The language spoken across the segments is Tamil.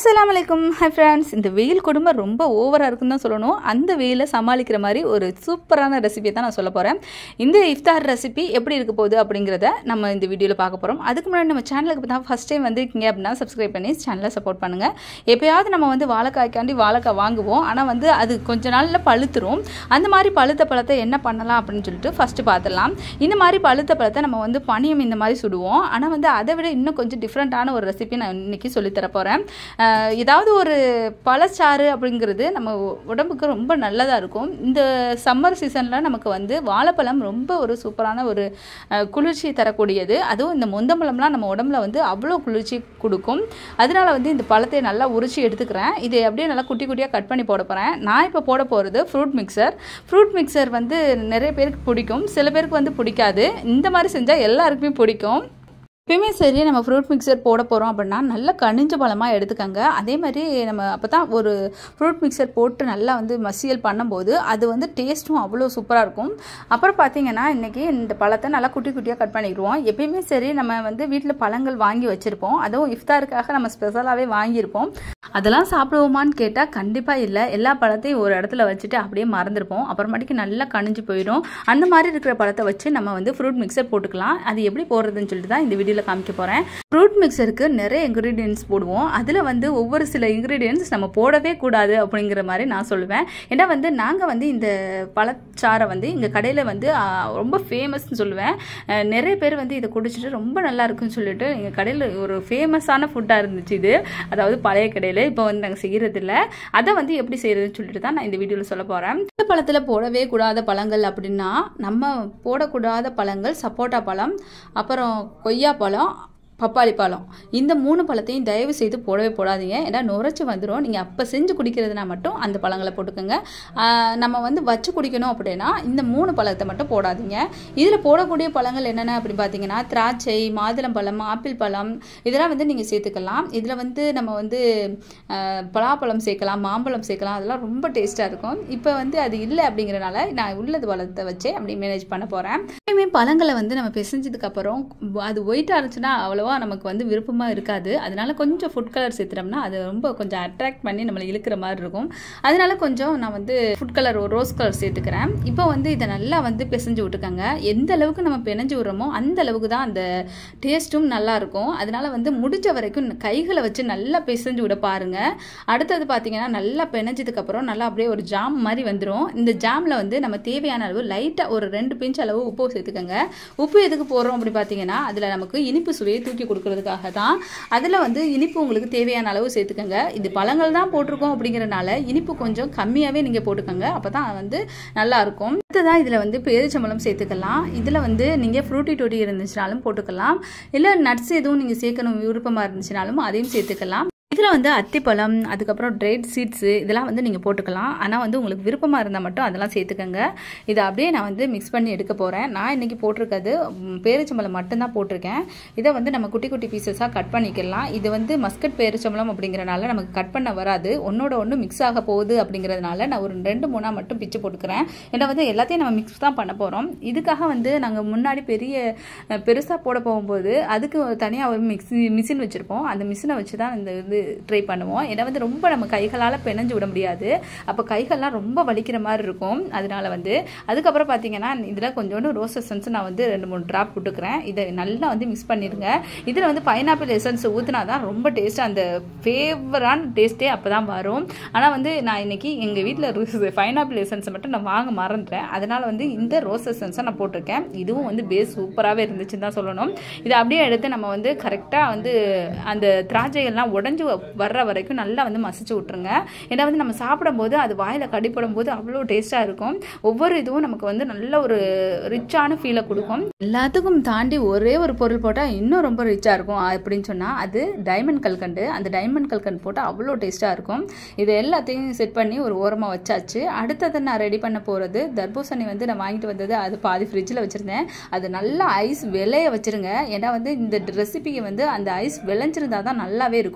அஸ்ஸலாமு அலைக்கும் ஹை ஃப்ரெண்ட்ஸ் இந்த வெயில் கொடுமை ரொம்ப ஓவராக இருக்குன்னு தான் சொல்லணும் அந்த வெயிலை சமாளிக்கிற மாதிரி ஒரு சூப்பரான ரெசிபியை தான் நான் சொல்ல போகிறேன் இந்த இஃப்தார் ரெசிபி எப்படி இருக்க போகுது அப்படிங்கிறத நம்ம இந்த வீடியோவில் பார்க்க போகிறோம் அதுக்கு முன்னாடி நம்ம சேனலுக்கு தான் ஃபஸ்ட் டைம் வந்திருக்கீங்க அப்படின்னா சப்ஸ்கிரைப் பண்ணி சேனலை சப்போர்ட் பண்ணுங்கள் எப்பயாவது நம்ம வந்து வாழைக்காய்க்காண்டி வாழைக்காய் வாங்குவோம் ஆனால் வந்து அது கொஞ்ச நாளில் பழுத்துரும் அந்த மாதிரி பழுத்த பழத்தை என்ன பண்ணலாம் அப்படின்னு சொல்லிட்டு ஃபஸ்ட்டு பார்த்துடலாம் இந்த மாதிரி பழுத்த பழத்தை நம்ம வந்து பனியம் இந்த மாதிரி சுடுவோம் ஆனால் வந்து அதை விட இன்னும் கொஞ்சம் டிஃப்ரெண்ட்டான ஒரு ரெசிபி நான் இன்னைக்கு சொல்லித்தர போகிறேன் ஏதாவது ஒரு பழச்சாறு அப்படிங்கிறது நம்ம உடம்புக்கு ரொம்ப நல்லதாக இருக்கும் இந்த சம்மர் சீசனில் நமக்கு வந்து வாழைப்பழம் ரொம்ப ஒரு சூப்பரான ஒரு அஹ், குளிர்ச்சி தரக்கூடியது அதுவும் இந்த முந்தம்பழம்லாம் நம்ம உடம்புல வந்து அவ்வளோ குளிர்ச்சி கொடுக்கும் அதனால வந்து இந்த பழத்தை நல்லா உரிச்சு எடுத்துக்கிறேன் இதை அப்படியே நல்லா குட்டி குட்டியாக கட் பண்ணி போட போகிறேன் நான் இப்போ போட போகிறது ஃப்ரூட் மிக்சர் ஃப்ரூட் மிக்சர் வந்து நிறைய பேருக்கு பிடிக்கும் சில பேருக்கு வந்து பிடிக்காது இந்த மாதிரி செஞ்சால் எல்லாருக்குமே பிடிக்கும் எப்பயுமே சரி நம்ம ஃப்ரூட் மிக்சர் போட போகிறோம் அப்படின்னா நல்ல கனிஞ்ச பழமாக எடுத்துக்கோங்க அதே மாதிரி நம்ம அப்போ தான் ஒரு ஃப்ரூட் மிக்சர் போட்டு நல்லா வந்து மசியல் பண்ணும்போது அது வந்து டேஸ்ட்டும் அவ்வளோ சூப்பராக இருக்கும் அப்புறம் பார்த்தீங்கன்னா இன்றைக்கி இந்த பழத்தை நல்லா குட்டி குட்டியாக கட் பண்ணிடுவோம் எப்பயுமே சரி நம்ம வந்து வீட்டில் பழங்கள் வாங்கி வச்சுருப்போம் அதுவும் இஃப்தாருக்காக நம்ம ஸ்பெஷலாகவே வாங்கியிருப்போம் அதெல்லாம் சாப்பிடுவோமான்னு கேட்டால் கண்டிப்பாக இல்லை எல்லா பழத்தையும் ஒரு இடத்துல வச்சுட்டு அப்படியே மறந்துருப்போம் அப்புறமாட்டிக்கு நல்லா கனிஞ்சு போயிடும் அந்த மாதிரி இருக்கிற பழத்தை வச்சு நம்ம வந்து ஃப்ரூட் மிக்சர் போட்டுக்கலாம் அது எப்படி போடுறதுன்னு சொல்லிட்டு தான் இந்த வீடியோவில் காமிக்க போகிறேன் ஃப்ரூட் மிக்சருக்கு நிறைய இன்க்ரீடியன்ஸ் போடுவோம் அதில் வந்து ஒவ்வொரு சில இன்க்ரீடியன்ஸ் நம்ம போடவே கூடாது அப்படிங்கிற மாதிரி நான் சொல்லுவேன் ஏன்னா வந்து நாங்கள் வந்து இந்த பழச்சாரை வந்து இங்கே கடையில் வந்து ஆ, ரொம்ப ஃபேமஸ்னு சொல்லுவேன் அஹ், நிறைய பேர் வந்து இதை குடிச்சிட்டு ரொம்ப நல்லா இருக்குன்னு சொல்லிட்டு எங்கள் கடையில் ஒரு ஃபேமஸான ஃபுட்டாக இருந்துச்சு இது அதாவது பழைய கடையில் இப்போ வந்து நாங்கள் செய்கிறது இல்லை அதை வந்து எப்படி செய்யறதுன்னு சொல்லிட்டு தான் நான் இந்த வீடியோவில் சொல்ல போகிறேன் இந்த பழத்தில் போடவே கூடாத பழங்கள் அப்படின்னா நம்ம போடக்கூடாத பழங்கள் சப்போட்டா பழம் அப்புறம் கொய்யா பழம் பப்பாளி பழம் இந்த மூணு பழத்தையும் தயவு செய்து போடவே போடாதீங்க ஏன்னா நுரைச்சி வந்துடும் நீங்கள் அப்போ செஞ்சு குடிக்கிறதுனா மட்டும் அந்த பழங்களை போட்டுக்கோங்க ஆஹ் நம்ம வந்து வச்சு குடிக்கணும் அப்படின்னா இந்த மூணு பழத்தை மட்டும் போடாதீங்க இதில் போடக்கூடிய பழங்கள் என்னென்ன அப்படின்னு பார்த்தீங்கன்னா திராட்சை மாதுளம்பழம் ஆப்பிள் பழம் இதெல்லாம் வந்து நீங்கள் சேர்த்துக்கலாம் இதில் வந்து நம்ம வந்து ஆஹ் பலாப்பழம் சேர்க்கலாம் மாம்பழம் சேர்க்கலாம் அதெல்லாம் ரொம்ப டேஸ்ட்டாக இருக்கும் இப்போ வந்து அது இல்லை அப்படிங்கிறனால நான் உள்ளது பழத்தை வச்சே அப்படி மேனேஜ் பண்ண போகிறேன் எப்பயுமே பழங்களை வந்து நம்ம பிசைஞ்சதுக்கு அப்புறம் அது ஒயிட்டாக இருந்துச்சுன்னா அவ்வளோவா நமக்கு வந்து விருப்பமாக இருக்காது அதனால கொஞ்சம் ஃபுட் கலர் சேர்த்துட்டோம்னா அது ரொம்ப கொஞ்சம் அட்ராக்ட் பண்ணி நம்மளை இழுக்கிற மாதிரி இருக்கும் அதனால கொஞ்சம் நான் வந்து ஃபுட் கலர் ஒரு ரோஸ் கலர் சேர்த்துக்கிறேன் இப்போ வந்து இதை நல்லா வந்து பிசைஞ்சு விட்டுக்கோங்க எந்த அளவுக்கு நம்ம பிணைஞ்சு விடுறோமோ அந்த அளவுக்கு தான் அந்த டேஸ்ட்டும் நல்லா இருக்கும் அதனால வந்து முடிஞ்ச வரைக்கும் கைகளை வச்சு நல்லா பிசைஞ்சு விட பாருங்க அடுத்தது பார்த்தீங்கன்னா நல்லா பிணைஞ்சதுக்கு அப்புறம் நல்லா அப்படியே ஒரு ஜாம் மாதிரி வந்துடும் இந்த ஜாமில் வந்து நம்ம தேவையான அளவு லைட்டாக ஒரு ரெண்டு பிஞ்ச் அளவு உப்பு சேர்த்துக்கோங்க உப்பு எதுக்கு போடுறோம் அப்படி பார்த்தீங்கன்னா அதில் நமக்கு இனிப்பு சுவையை தூக்கி கொடுக்கறதுக்காக தான் அதில் வந்து இனிப்பு உங்களுக்கு தேவையான அளவு சேர்த்துக்கோங்க இது பழங்கள் தான் போட்டிருக்கோம் அப்படிங்கிறனால இனிப்பு கொஞ்சம் கம்மியாகவே நீங்கள் போட்டுக்கோங்க அப்போ தான் வந்து நல்லா இருக்கும் அடுத்ததான் இதில் வந்து பேரிச்சம்பழம் சேர்த்துக்கலாம் இதில் வந்து நீங்கள் ஃப்ரூட்டி டொட்டி இருந்துச்சுனாலும் போட்டுக்கலாம் இல்லை நட்ஸ் எதுவும் நீங்கள் சேர்க்கணும் விருப்பமாக இருந்துச்சுனாலும் அதையும் சேர்த்துக்கலாம் இதில் வந்து அத்திப்பழம் அதுக்கப்புறம் ட்ரைட் சீட்ஸு இதெல்லாம் வந்து நீங்கள் போட்டுக்கலாம் ஆனால் வந்து உங்களுக்கு விருப்பமாக இருந்தால் மட்டும் அதெல்லாம் சேர்த்துக்கோங்க இதை அப்படியே நான் வந்து மிக்ஸ் பண்ணி எடுக்க போகிறேன் நான் இன்றைக்கி போட்டிருக்கிறது ம், பேரிச்சம்பழம் மட்டும்தான் போட்டிருக்கேன் இதை வந்து நம்ம குட்டி குட்டி பீசஸாக கட் பண்ணிக்கலாம் இது வந்து மஸ்கட் பேரிச்சம்பழம் அப்படிங்கிறனால நமக்கு கட் பண்ண வராது ஒன்னோட ஒன்று மிக்ஸ் ஆக போகுது அப்படிங்கிறதுனால நான் ஒரு ரெண்டு மூணாக மட்டும் பிச்சு போட்டுக்கிறேன் ஏன்னா வந்து எல்லாத்தையும் நம்ம மிக்ஸ் தான் பண்ண போகிறோம் இதுக்காக வந்து நாங்கள் முன்னாடி பெரிய பெருசாக போட போகும்போது அதுக்கு தனியாக ஒரு மிக்ஸி மிஷின் வச்சுருப்போம் அந்த மிஷினை வச்சு தான் இந்த இது ட்ரை பண்ணுவோம் ஏன்னா வந்து ரொம்ப நம்ம கைகளால் பிணைஞ்சு விட முடியாது அப்போ கைகள்லாம் ரொம்ப வலிக்கிற மாதிரி இருக்கும் அதனால வந்து அதுக்கப்புறம் பார்த்தீங்கன்னா இதில் கொஞ்சோண்டு ரோஸ் எசன்ஸ் நான் வந்து ரெண்டு மூணு ட்ராப் விட்டுக்கிறேன் இதை நல்லா வந்து மிக்ஸ் பண்ணிடுங்க இதில் வந்து பைனாப்பிள் எசன்ஸ் ஊற்றினா தான் ரொம்ப டேஸ்ட்டாக அந்த ஃபேவரான டேஸ்ட்டே அப்போ தான் வரும் ஆனால் வந்து நான் இன்னைக்கு எங்கள் வீட்டில் பைனாப்பிள் எசன்ஸ் மட்டும் நான் வாங்க மறந்துட்டேன் அதனால் வந்து இந்த ரோஸ் எசன்ஸை நான் போட்டிருக்கேன் இதுவும் வந்து பேஸ் சூப்பராகவே இருந்துச்சுன்னு தான் சொல்லணும் இதை அப்படியே எடுத்து நம்ம வந்து கரெக்டாக வந்து அந்த திராட்சைகள்லாம் உடஞ்சி வர்ற வரைக்கும் நல்லா வந்து மசிச்சு விட்ருங்க ஏன்னா வந்து நம்ம சாப்பிடும்போது அது வாயில் கடிப்படும் போது அவ்வளோ டேஸ்ட்டாக இருக்கும் ஒவ்வொரு இதுவும் நமக்கு வந்து நல்ல ஒரு ரிச்சான ஃபீலை கொடுக்கும் எல்லாத்துக்கும் தாண்டி ஒரே ஒரு பொருள் போட்டால் இன்னும் ரொம்ப ரிச்சாக இருக்கும் அப்படின்னு சொன்னால் அது டைமண்ட் கல்கண்டு அந்த டைமண்ட் கல்கண்டு போட்டால் அவ்வளோ டேஸ்ட்டாக இருக்கும் இது எல்லாத்தையும் செட் பண்ணி ஒரு ஓரமாக வச்சாச்சு அடுத்தது நான் ரெடி பண்ண போகிறது தர்பூசணி வந்து நான் வாங்கிட்டு வந்தது அது பாதி ஃப்ரிட்ஜில் வச்சுருந்தேன் அது நல்லா ஐஸ் விளைய வச்சிருங்க ஏன்னா வந்து இந்த ரெசிபிக்கு வந்து அந்த ஐஸ் விளைஞ்சிருந்தா தான் நல்லாவே இருக்கும்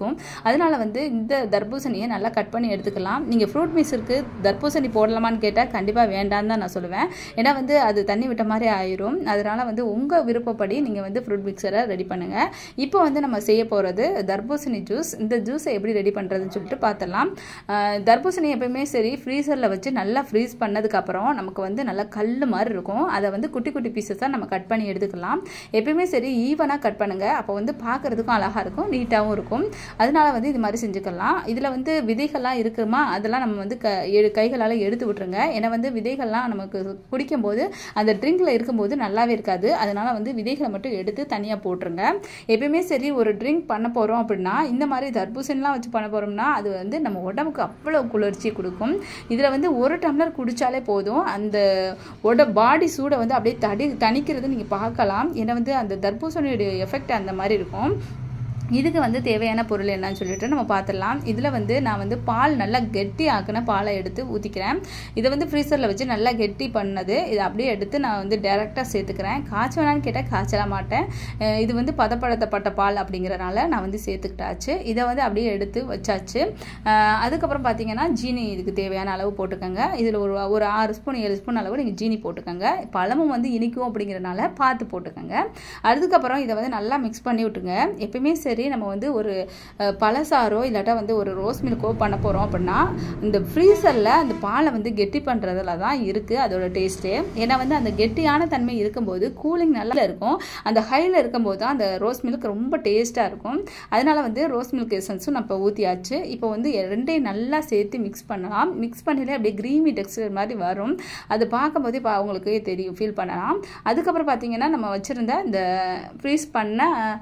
அதனால் வந்து இந்த தர்பூசணியை நல்லா கட் பண்ணி எடுத்துக்கலாம் நீங்கள் ஃப்ரூட் மிக்ஸருக்கு தர்பூசணி போடலாமான்னு கேட்டால் கண்டிப்பாக வேண்டான்னு தான் நான் சொல்லுவேன் ஏன்னா வந்து அது தண்ணி விட்ட மாதிரி ஆயிரும் அதனால் வந்து உங்கள் விருப்பப்படி நீங்கள் வந்து ஃப்ரூட் மிக்சரை ரெடி பண்ணுங்கள் இப்போ வந்து நம்ம செய்ய போகிறது தர்பூசணி ஜூஸ் இந்த ஜூஸை எப்படி ரெடி பண்ணுறதுன்னு சொல்லிட்டு பார்த்துடலாம் ஆஹ் தர்பூசணி எப்பயுமே சரி ஃப்ரீசரில் வச்சு நல்லா ஃப்ரீஸ் பண்ணதுக்கப்புறம் நமக்கு வந்து நல்லா கல் மாதிரி இருக்கும் அதை வந்து குட்டி குட்டி பீசஸாக நம்ம கட் பண்ணி எடுத்துக்கலாம் எப்பயுமே சரி ஈவனாக கட் பண்ணுங்கள் அப்போ வந்து பார்க்குறதுக்கும் அழகாக இருக்கும் நீட்டாகவும் இருக்கும் அதனால வந்து இது மாதிரி செஞ்சுக்கலாம் இதில் வந்து விதைகள்லாம் இருக்குமா அதெல்லாம் நம்ம வந்து க எடு கைகளால் எடுத்து விட்டுருங்க ஏன்னா வந்து விதைகள்லாம் நமக்கு குடிக்கும்போது அந்த ட்ரிங்கில் இருக்கும்போது நல்லாவே இருக்காது அதனால வந்து விதைகளை மட்டும் எடுத்து தனியாக போட்டுருங்க எப்பயுமே சரி ஒரு ட்ரிங்க் பண்ண போகிறோம் அப்படின்னா இந்த மாதிரி தர்பூசணிலாம் வச்சு பண்ண போகிறோம்னா அது வந்து நம்ம உடம்புக்கு அவ்வளோ குளிர்ச்சி கொடுக்கும் இதில் வந்து ஒரு டம்ளர் குடித்தாலே போதும் அந்த உட பாடி சூடை வந்து அப்படியே தடி தணிக்கிறது நீங்கள் பார்க்கலாம் ஏன்னா வந்து அந்த தர்பூசணியோட எஃபெக்ட் அந்த மாதிரி இருக்கும் இதுக்கு வந்து தேவையான பொருள் என்னன்னு சொல்லிட்டு நம்ம பார்த்துடலாம் இதில் வந்து நான் வந்து பால் நல்லா கெட்டி ஆக்கின பாலை எடுத்து ஊற்றிக்கிறேன் இதை வந்து ஃப்ரீசரில் வச்சு நல்லா கெட்டி பண்ணது இதை அப்படியே எடுத்து நான் வந்து டேரெக்டாக சேர்த்துக்கிறேன் காய்ச்ச வேணான்னு கேட்டால் காய்ச்சலாம் மாட்டேன் அஹ் இது வந்து பதப்படுத்தப்பட்ட பால் அப்படிங்கிறனால நான் வந்து சேர்த்துக்கிட்டாச்சு இதை வந்து அப்படியே எடுத்து வச்சாச்சு அஹ் அதுக்கப்புறம் பார்த்தீங்கன்னா ஜீனி இதுக்கு தேவையான அளவு போட்டுக்கோங்க இதில் ஒரு ஒரு ஆறு ஸ்பூன் ஏழு ஸ்பூன் அளவு நீங்கள் ஜீனி போட்டுக்கோங்க பழமும் வந்து இனிக்கும் அப்படிங்கிறனால பார்த்து போட்டுக்கோங்க அதுக்கப்புறம் இதை வந்து நல்லா மிக்ஸ் பண்ணி விட்டுங்க எப்பயுமே சரி நம்ம வந்து ஒரு அஹ், பழசாரோ இல்லாட்டா வந்து ஒரு ரோஸ் மில்க்கோ பண்ண போகிறோம் அப்படின்னா இந்த ஃப்ரீசரில் அந்த பாலை வந்து கெட்டி பண்ணுறதுல தான் இருக்குது அதோட டேஸ்ட்டே ஏன்னா வந்து அந்த கெட்டியான தன்மை இருக்கும்போது கூலிங் நல்லா இருக்கும் அந்த ஹையில் இருக்கும்போது தான் அந்த ரோஸ் மில்க் ரொம்ப டேஸ்ட்டாக இருக்கும் அதனால வந்து ரோஸ் மில்க் எசன்ஸும் நம்ம ஊற்றியாச்சு இப்போ வந்து ரெண்டையும் நல்லா சேர்த்து மிக்ஸ் பண்ணலாம் மிக்ஸ் பண்ணிலே அப்படியே க்ரீமி டெக்ஸ்டர் மாதிரி வரும் அது பார்க்கும்போதே இப்போ அவங்களுக்கு தெரியும் ஃபீல் பண்ணலாம் அதுக்கப்புறம் பார்த்தீங்கன்னா நம்ம வச்சுருந்த இந்த ஃப்ரீஸ் பண்ண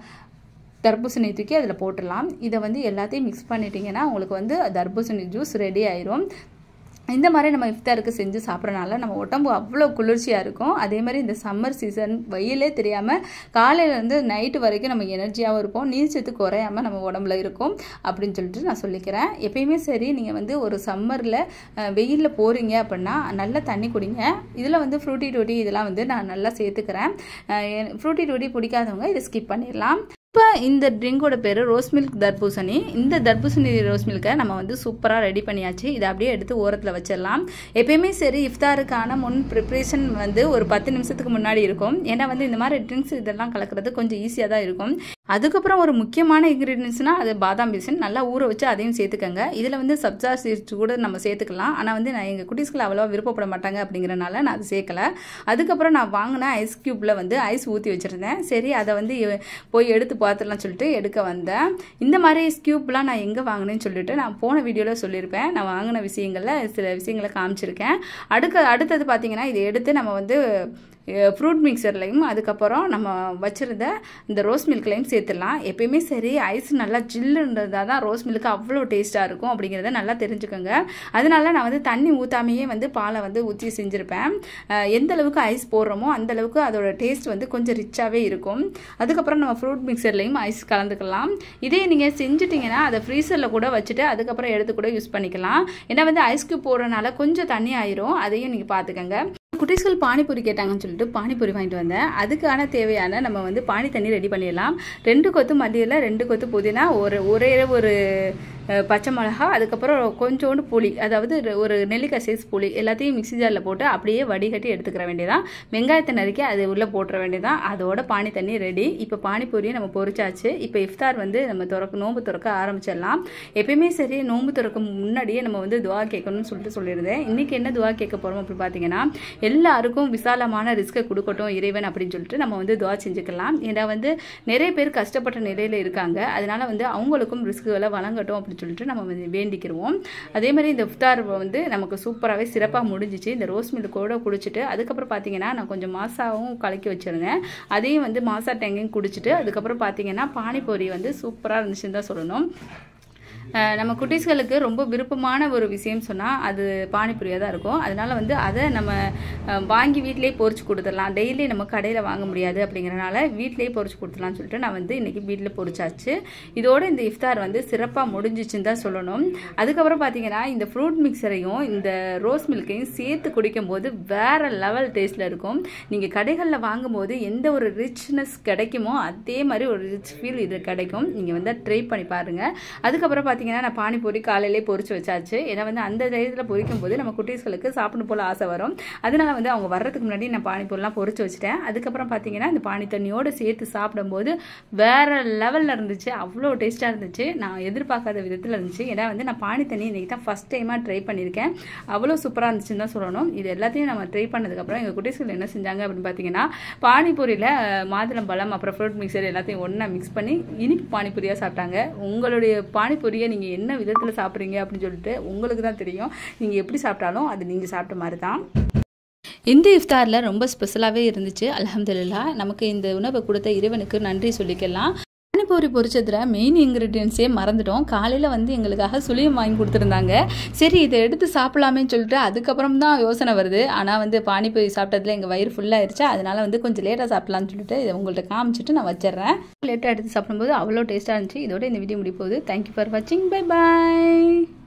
தர்பூசணி தூக்கி அதில் போட்டுடலாம் இதை வந்து எல்லாத்தையும் மிக்ஸ் பண்ணிட்டீங்கன்னா உங்களுக்கு வந்து தர்பூசணி ஜூஸ் ரெடி ஆயிரும் இந்த மாதிரி நம்ம இஃப்தாருக்கு செஞ்சு சாப்பிட்றனால நம்ம உடம்பு அவ்வளோ குளிர்ச்சியாக இருக்கும் அதே மாதிரி இந்த சம்மர் சீசன் வெயிலே தெரியாமல் காலையிலேருந்து நைட்டு வரைக்கும் நம்ம எனர்ஜியாகவும் இருப்போம் நீர்ச்சத்து குறையாமல் நம்ம உடம்புல இருக்கும் அப்படின்னு சொல்லிட்டு நான் சொல்லிக்கிறேன் எப்பயுமே சரி நீங்கள் வந்து ஒரு சம்மரில் வெயிலில் போகிறீங்க அப்படின்னா நல்லா தண்ணி குடிங்க இதில் வந்து ஃப்ரூட்டி டூட்டி இதெல்லாம் வந்து நான் நல்லா சேர்த்துக்கிறேன் ஃப்ரூட்டி டூட்டி பிடிக்காதவங்க இதை ஸ்கிப் பண்ணிடலாம் இப்போ இந்த ட்ரிங்கோட பேர் ரோஸ் மில்க் தர்பூசணி இந்த தர்பூசணி ரோஸ் மில்கை நம்ம வந்து சூப்பராக ரெடி பண்ணியாச்சு இதை அப்படியே எடுத்து ஓரத்தில் வச்சிடலாம் எப்பயுமே சரி இஃப்தாருக்கான முன் ப்ரிப்ரேஷன் வந்து ஒரு பத்து நிமிஷத்துக்கு முன்னாடி இருக்கும் ஏன்னா வந்து இந்த மாதிரி ட்ரிங்க்ஸ் இதெல்லாம் கலக்கிறது கொஞ்சம் ஈஸியாக தான் இருக்கும் அதுக்கப்புறம் ஒரு முக்கியமான இன்க்ரீடியன்ஸ்னால் அது பாதாம் பீசன் நல்லா ஊற வச்சு அதையும் சேர்த்துக்கங்க இதில் வந்து சப்ஜா சீட்ஸ் கூட நம்ம சேர்த்துக்கலாம் ஆனால் வந்து நான் எங்கள் குட்டீஸ்கள் அவ்வளோவா விருப்பப்பட மாட்டாங்க அப்படிங்கிறனால நான் அது சேர்க்கல அதுக்கப்புறம் நான் வாங்கின ஐஸ் க்யூப்பில் வந்து ஐஸ் ஊற்றி வச்சுருந்தேன் சரி அதை வந்து இவ- போய் எடுத்து பார்த்துடலாம் சொல்லிட்டு எடுக்க வந்தேன் இந்த மாதிரி ஸ்கியூப்லாம் நான் எங்கே வாங்கினேன்னு சொல்லிட்டு நான் போன வீடியோவில் சொல்லியிருப்பேன் நான் வாங்கின விஷயங்களில் சில விஷயங்களை காமிச்சிருக்கேன் அடுக்க அடுத்தது பார்த்தீங்கன்னா இதை எடுத்து நம்ம வந்து ஃப்ரூட் மிக்சர்லையும் அதுக்கப்புறம் நம்ம வச்சுருந்த இந்த ரோஸ் மில்க்லையும் சேர்த்துடலாம் எப்பயுமே சரி ஐஸ் நல்லா ஜில்லுன்றதா தான் ரோஸ் மில்க் அவ்வளோ டேஸ்ட்டாக இருக்கும் அப்படிங்கிறத நல்லா தெரிஞ்சுக்கோங்க அதனால நான் வந்து தண்ணி ஊற்றாமையே வந்து பாலை வந்து ஊற்றி செஞ்சுருப்பேன் அஹ் எந்த அளவுக்கு ஐஸ் போடுறோமோ அந்த அளவுக்கு அதோட டேஸ்ட் வந்து கொஞ்சம் ரிச்சாகவே இருக்கும் அதுக்கப்புறம் நம்ம ஃப்ரூட் மிக்சர்லையும் ஐஸ் கலந்துக்கலாம் இதே நீங்கள் செஞ்சுட்டிங்கன்னா அதை ஃப்ரீசரில் கூட வச்சுட்டு அதுக்கப்புறம் எடுத்து கூட யூஸ் பண்ணிக்கலாம் ஏன்னா வந்து ஐஸ் கியூப் போடுறதுனால கொஞ்சம் தண்ணி ஆயிரும் அதையும் நீங்கள் பார்த்துக்கங்க குட்டீஸ்கள் பானிபூரி கேட்டாங்கன்னு சொல்லிட்டு பானிபூரி வாங்கிட்டு வந்தேன் அதுக்கான தேவையான நம்ம வந்து பானி தண்ணி ரெடி பண்ணிடலாம் ரெண்டு கொத்து மல்லியில் ரெண்டு கொத்து புதினா ஒரு ஒரே ஒரு அஹ், பச்சை மிளகா அதுக்கப்புறம் கொஞ்சோண்டு புளி அதாவது ஒரு- ஒரு நெல்லிக்காய் சைஸ் புளி எல்லாத்தையும் மிக்ஸி ஜாரில் போட்டு அப்படியே வடிகட்டி எடுத்துக்கிற வேண்டியதான் வெங்காயத்தை நறுக்கி அது உள்ளே போட்டுற வேண்டியதான் அதோட பானி தண்ணி ரெடி இப்போ பானிபூரியை நம்ம பொரிச்சாச்சு இப்போ இஃப்தார் வந்து நம்ம திறக்க நோன்பு திறக்க ஆரம்பிச்சிடலாம் எப்பயுமே சரி நோன்பு திறக்க முன்னாடியே நம்ம வந்து துவா கேட்கணும்னு சொல்லிட்டு சொல்லியிருந்தேன் இன்னைக்கு என்ன துவா கேட்க போகிறோம் அப்படின்னு பார்த்தீங்கன்னா எல்லாருக்கும் விசாலமான ரிஸ்க்கை கொடுக்கட்டும் இறைவன் அப்படின்னு சொல்லிட்டு நம்ம வந்து துவா செஞ்சுக்கலாம் ஏன்னா வந்து நிறைய பேர் கஷ்டப்பட்ட நிலையில் இருக்காங்க அதனால வந்து அவங்களுக்கும் ரிஸ்க்குகளை வழங்கட்டும் அப்படின்னு சொல்லிட்டு நம்ம வந்து வேண்டிக்கிருவோம் அதே மாதிரி இந்த இஃப்தார் வந்து நமக்கு சூப்பராகவே சிறப்பாக முடிஞ்சிச்சு இந்த ரோஸ் மில்கோட குடிச்சிட்டு அதுக்கப்புறம் பார்த்தீங்கன்னா நான் கொஞ்சம் மாசாவும் கலக்கி வச்சுருந்தேன் அதையும் வந்து மாசா டேங்கையும் குடிச்சிட்டு அதுக்கப்புறம் பார்த்தீங்கன்னா பானிபூரி வந்து சூப்பராக இருந்துச்சுன்னு தான் சொல்லணும் அஹ் நம்ம குட்டீஸ்களுக்கு ரொம்ப விருப்பமான ஒரு விஷயம் சொன்னால் அது பானிபூரியாக தான் இருக்கும் அதனால வந்து அதை நம்ம அஹ், வாங்கி வீட்டிலேயே பொரிச்சு கொடுத்துடலாம் டெய்லி நம்ம கடையில் வாங்க முடியாது அப்படிங்கிறனால வீட்டிலேயே பொரிச்சு கொடுத்துடலாம்னு சொல்லிட்டு நான் வந்து இன்னைக்கு வீட்டில் பொரிச்சாச்சு இதோட இந்த இஃப்தார் வந்து சிறப்பாக முடிஞ்சிச்சுன்னு தான் சொல்லணும் அதுக்கப்புறம் பார்த்தீங்கன்னா இந்த ஃப்ரூட் மிக்சரையும் இந்த ரோஸ் மில்க்கையும் சேர்த்து குடிக்கும்போது வேற லெவல் டேஸ்ட்டில் இருக்கும் நீங்கள் கடைகளில் வாங்கும்போது எந்த ஒரு ரிச்னஸ் கிடைக்குமோ அதே மாதிரி ஒரு ரிச் ஃபீல் இது கிடைக்கும் நீங்கள் வந்து ட்ரை பண்ணி பாருங்கள் அதுக்கப்புறம் பார்த்தீங்கன்னா நான் பானிபூரி காலையிலே பொரிச்சு வச்சாச்சு ஏன்னா வந்து அந்த தைரியத்தில் பொரிக்கும் போது நம்ம குட்டீஸ்களுக்கு சாப்பிடணும் போல் ஆசை வரும் அதனால வந்து அவங்க வர்றதுக்கு முன்னாடி நான் பானிபூரிலாம் பொரிச்சு வச்சுட்டேன் அதுக்கப்புறம் பார்த்தீங்கன்னா இந்த பானி தண்ணியோடு சேர்த்து சாப்பிடும்போது வேற லெவலில் இருந்துச்சு அவ்வளோ டேஸ்ட்டாக இருந்துச்சு நான் எதிர்பார்க்காத விதத்தில் இருந்துச்சு ஏன்னா வந்து நான் பானி தண்ணி இன்றைக்கி தான் ஃபஸ்ட் டைமாக ட்ரை பண்ணியிருக்கேன் அவ்வளோ சூப்பராக இருந்துச்சுன்னு தான் சொல்லணும் இது எல்லாத்தையும் நம்ம ட்ரை பண்ணதுக்கப்புறம் எங்கள் குட்டீஸ்கள் என்ன செஞ்சாங்க அப்படின்னு பார்த்தீங்கன்னா பானிபூரியில் மாதுளம்பழம் அப்புறம் ஃப்ரூட் மிக்சர் எல்லாத்தையும் ஒன்றா மிக்ஸ் பண்ணி இனிப்பு பானிபூரியாக சாப்பிட்டாங்க உங்களுடைய பானிபூரியை நீங்கள் என்ன விதத்தில் சாப்பிட்றீங்க அப்படின்னு சொல்லிட்டு உங்களுக்கு தான் தெரியும் நீங்கள் எப்படி சாப்பிட்டாலும் அது நீங்கள் சாப்பிட்ட மாதிரி தான் இந்த இஃப்தாரில் ரொம்ப ஸ்பெஷலாகவே இருந்துச்சு அல்ஹம்துலில்லா நமக்கு இந்த உணவை கொடுத்த இறைவனுக்கு நன்றி சொல்லிக்கலாம் பானிபூரி பொரிச்சதில் மெயின் இன்க்ரீடியன்ஸே மறந்துட்டோம் காலையில் வந்து எங்களுக்காக சுழியம் வாங்கி கொடுத்துருந்தாங்க சரி இதை எடுத்து சாப்பிடலாமேன்னு சொல்லிட்டு அதுக்கப்புறம் தான் யோசனை வருது ஆனால் வந்து பானிபூரி சாப்பிட்டதுல எங்கள் வயிறு ஃபுல்லாகிடுச்சு அதனால் வந்து கொஞ்சம் லேட்டாக சாப்பிடலாம்னு சொல்லிட்டு இதை உங்கள்கிட்ட காமிச்சிட்டு நான் வச்சிடுறேன் லேட்டாக எடுத்து சாப்பிடும்போது அவ்வளோ டேஸ்ட்டாக இருந்துச்சு இதோட இந்த வீடியோ முடிய போகுது தேங்க்யூ ஃபார் வாட்சிங் பை பாய்